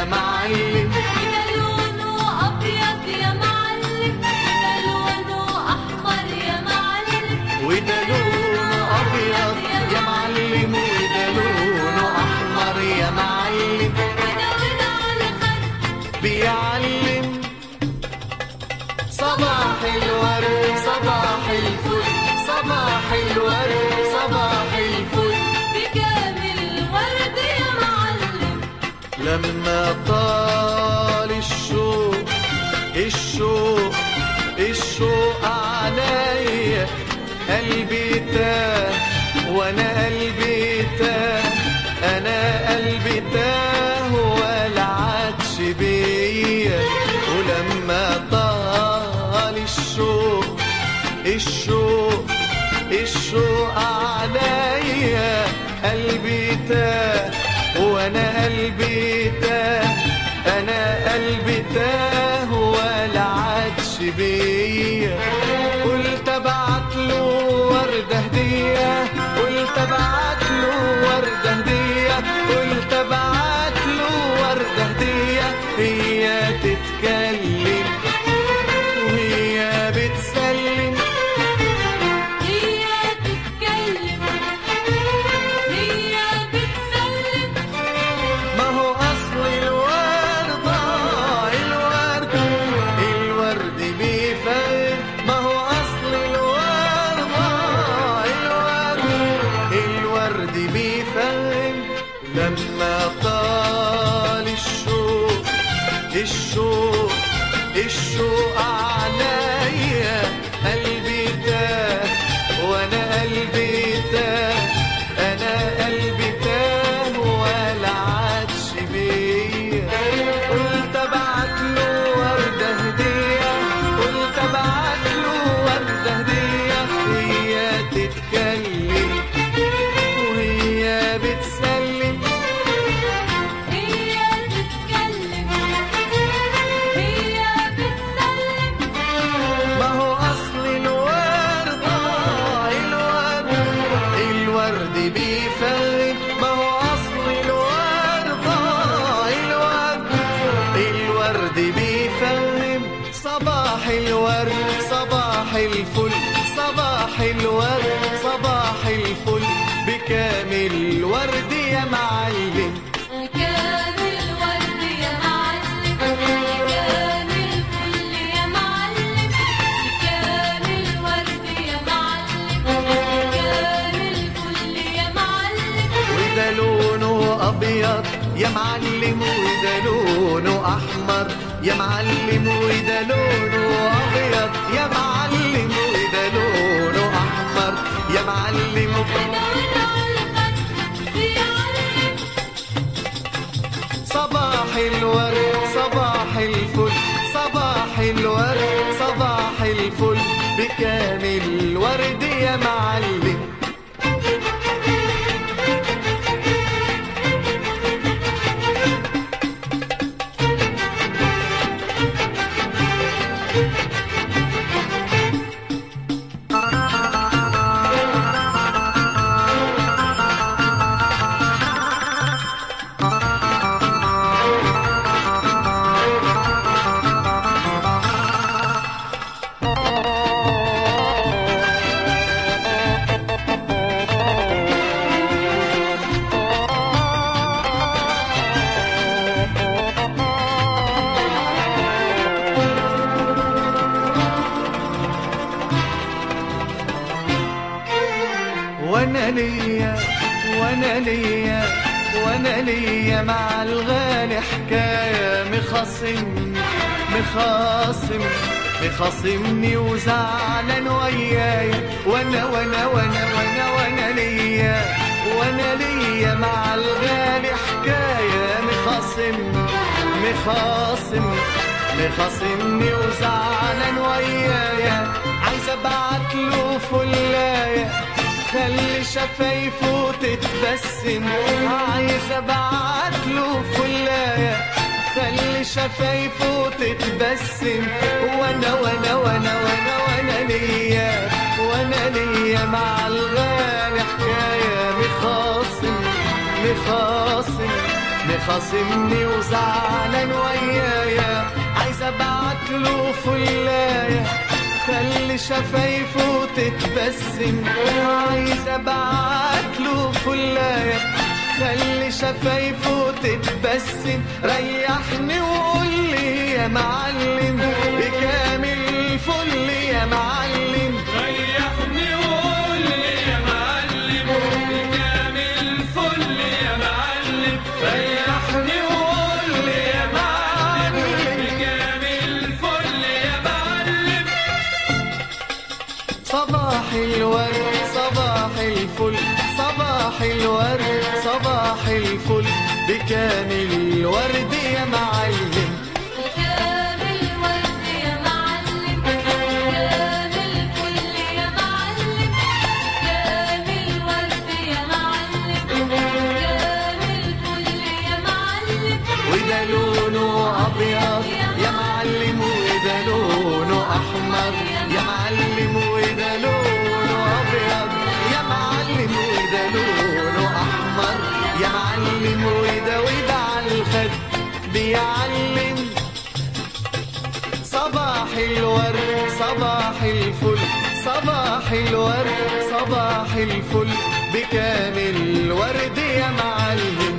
معلم وده لونه أبيض يا معلم وده لونه أحمر يا معلم وده لونه ابيض يا معلم وده لونه احمر يا معلم وده وده على خد بيعلم صباح الورد صباح الفل صباح الورد صباح الفل بكامل ورد يا معلم لما طال الشوق الشوق الشوق عليا قلبي تاه وانا قلبي تاه انا قلبي تاه ولا عادش بيا ولما طال الشوق الشوق الشوق عليا قلبي تاه وانا قلبي تاه انا قلبي تاه ولا عادش بيا قلت ابعت له ورده هديه قلت ابعت له ورده هديه قلت ابعت له ورده هديه هي تتكلم وهي بتسلم هي تتكلم هي بتسلم ما هو اصل الوردة الورد الورد بيفرق ما هو اصل الوردة الورد الورد بيفرق لما طال الشوق الشوق الشوق عليا قلبي تاه وانا قلبي تاه انا قلبي تاه ولا عادش بيا قلت ابعت له ورده هديه قلت ابعت له ورده هديه هي تتكلم وهي بتسلم هي تتكلم هي بتسلم ما هو اصل الورد الورد الورد بيفرق ما هو اصل الورد الورد الورد بيفرق صباح الورد صباح الفل صباح الورد صباح الفل بكامل ورد يا معلم كامل ورد يا معلم كامل فل يا معلم كامل ورد يا معلم كامل فل يا معلم وده لونه ابيض يا معلم وده لونه احمر يا معلم وده لونه ابيض يا معلم وده لونه احمر يا معلم وده وده على الخد بيعلم صباح الورد صباح الفل صباح الورد صباح الفل بكامل ورد يا معلم وانا ليا وانا ليا وانا ليا مع الغالي حكايه مخاصمني مخاصم مخاصمني وزعلان وياي وانا وانا وانا وانا وانا ليا وانا ليا مع الغالي حكايه مخاصمني مخاصم مخاصمني وزعلان ويايا عايز ابعت له فلايه خلي شفايفه تتبسم عايز ابعت له فلايه خلي شفايفه تتبسم وانا وانا وانا وانا وانا ليا وانا ليا مع الغالي حكايه مخاصم مخاصم خاصمني وزعلان ويايا عايز ابعت له فلايه خلي شفايفه تتبسم عايز ابعت له فلايه خلي شفايفه تتبسم ريحني وقول لي يا معلم بكامل فل يا معلم ريحني وقول لي يا معلم بكامل فل يا معلم ريحني وقول لي يا معلم بكامل فل يا معلم صباح الورد صباح الفل صباح الورد صباح الفل بكامل الورد يا معلم كامل ورد يا معلم كامل فل يا معلم كامل ورد يا معلم كامل فل يا معلم وده لونه ابيض يا معلم وده لونه احمر يا معلم وده لونه ابيض يا معلم وده لونه احمر يا معلم وده وده على الخد بيعلم صباح الورد صباح الفل صباح الورد صباح الفل بكامل الورد يا معلم